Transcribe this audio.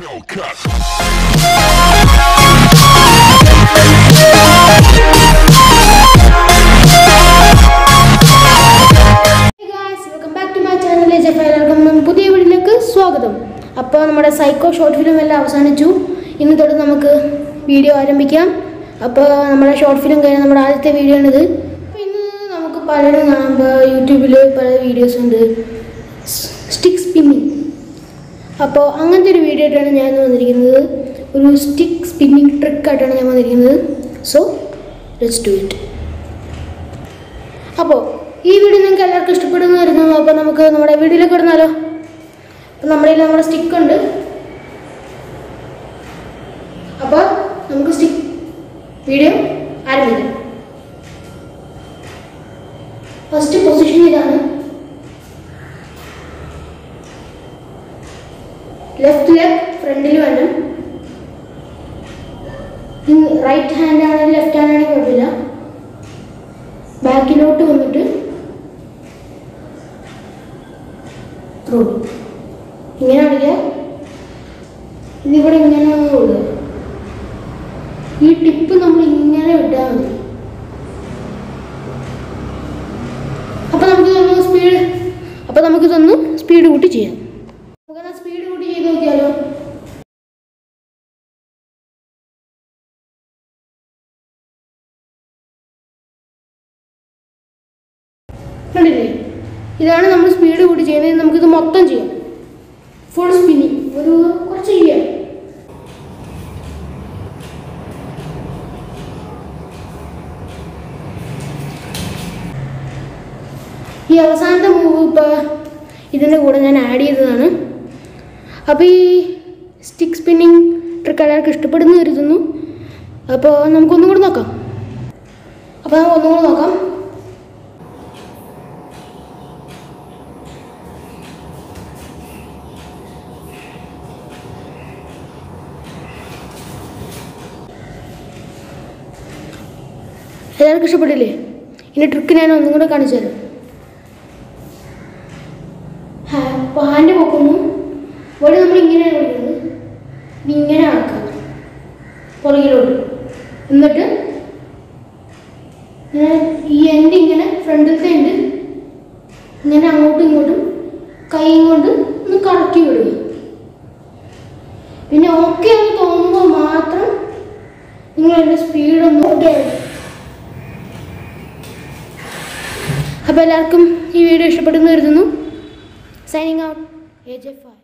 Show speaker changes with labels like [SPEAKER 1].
[SPEAKER 1] Hellcat.
[SPEAKER 2] Welcome back to my channel എല്ലാവർക്കും പുതിയ വീഡിയോയിലേക്ക് സ്വാഗതം അപ്പോൾ നമ്മുടെ സൈക്കോ ഷോർട്ട് ഫിലിം എല്ലാം അവസാനിച്ചു ഇന്ന് തൊട്ട് നമുക്ക് വീഡിയോ ആരംഭിക്കാം അപ്പോൾ നമ്മുടെ ഷോർട്ട് ഫിലിം കഴിഞ്ഞ നമ്മുടെ ആദ്യത്തെ വീഡിയോ ആണിത് അപ്പോൾ ഇന്ന് നമുക്ക് പലരും കാണുമ്പോൾ യൂട്യൂബിൽ പല വീഡിയോസ് ഉണ്ട് സ്റ്റിക്ക് സ്പിന്നിങ് അപ്പോൾ അങ്ങനത്തെ ഒരു വീഡിയോ ആയിട്ടാണ് ഞാൻ ഇന്ന് വന്നിരിക്കുന്നത് ഒരു സ്റ്റിക്ക് സ്പിന്നിങ് ട്രിക്കായിട്ടാണ് ഞാൻ വന്നിരിക്കുന്നത് സോ ലെറ്റ്സ് ഡു ഇറ്റ് അപ്പോൾ ഈ വീഡിയോ നിങ്ങൾക്ക് എല്ലാവർക്കും ഇഷ്ടപ്പെടുന്നു വരുന്നു അപ്പോൾ നമുക്ക് നമ്മുടെ വീഡിയോയിലേക്ക് ഇടുന്നാലോ അപ്പോൾ നമ്മുടെ കയ്യിൽ നമ്മുടെ സ്റ്റിക്ക് ഉണ്ട് അപ്പോൾ നമുക്ക് സ്റ്റിക്ക് വീഡിയോ ആരംഭിക്കാം ഫസ്റ്റ് പൊസിഷൻ ഇതാണ് ലെഫ്റ്റ് ലെഗ് ഫ്രണ്ടിൽ വേണം റൈറ്റ് ഹാൻഡ് ആണെങ്കിൽ ലെഫ്റ്റ് ഹാൻഡ് ആണെങ്കിൽ കുഴപ്പമില്ല ബാക്കിലോട്ട് വന്നിട്ട് ത്രൂ ഇങ്ങനെ അടിക്കുക ഇതിവിടെ ഇങ്ങനെ വിടുക ഈ ടിപ്പ് നമ്മൾ ഇങ്ങനെ വിട്ടാൽ മതി അപ്പോൾ നമുക്ക് ഇതൊന്ന് സ്പീഡ് അപ്പോൾ നമുക്കിതൊന്ന് സ്പീഡ് കൂട്ടി ചെയ്യാം നമുക്കെന്നാ സ്പീഡ് കൂട്ടി ചെയ്ത് നോക്കിയാലോ കണ്ടില്ലേ ഇതാണ് നമ്മൾ സ്പീഡ് കൂടി ചെയ്യുന്നത് നമുക്കിത് മൊത്തം ചെയ്യാം ഫുൾ സ്പിന്നിങ് ഒരു കുറച്ച് ചെയ്യാം ഈ അവസാനത്തെ മൂവ് ഇപ്പോൾ ഇതിൻ്റെ കൂടെ ഞാൻ ആഡ് ചെയ്തതാണ് അപ്പോൾ ഈ സ്റ്റിക്ക് സ്പിന്നിങ് ട്രിക്ക് എല്ലാവർക്കും ഇഷ്ടപ്പെടുന്നു കരുതുന്നു അപ്പോൾ നമുക്കൊന്നും കൂടെ നോക്കാം അപ്പോൾ നമുക്ക് ഒന്നും കൂടെ നോക്കാം എല്ലാവർക്കും ഇഷ്ടപ്പെട്ടില്ലേ ഇനി ട്രിക്ക് ഞാൻ ഒന്നും കൂടെ കാണിച്ചു തരാം അപ്പോൾ ഹാൻഡ് പൊക്കുന്നു ഇവിടെ നമ്മൾ ഇങ്ങനെയാണ് കളിക്കുന്നത് ഇത് ഇങ്ങനെ ആക്കുക പുറകിലോട്ട് എന്നിട്ട് ഇങ്ങനെ ഈ എൻഡ് ഇങ്ങനെ ഫ്രണ്ടിലത്തെ എൻഡ് ഇങ്ങനെ അങ്ങോട്ടും ഇങ്ങോട്ടും കൈ കൊണ്ട് ഒന്ന് കറക്കി വിടുക പിന്നെ ഓക്കെ എന്ന് തോന്നുമ്പോൾ മാത്രം നിങ്ങൾ എൻ്റെ സ്പീഡൊന്ന് ഓക്കെ അപ്പോൾ എല്ലാവർക്കും ഈ വീഡിയോ ഇഷ്ടപ്പെടുന്നു കരുതുന്നു സൈനിങ് ഔട്ട് എ ജെ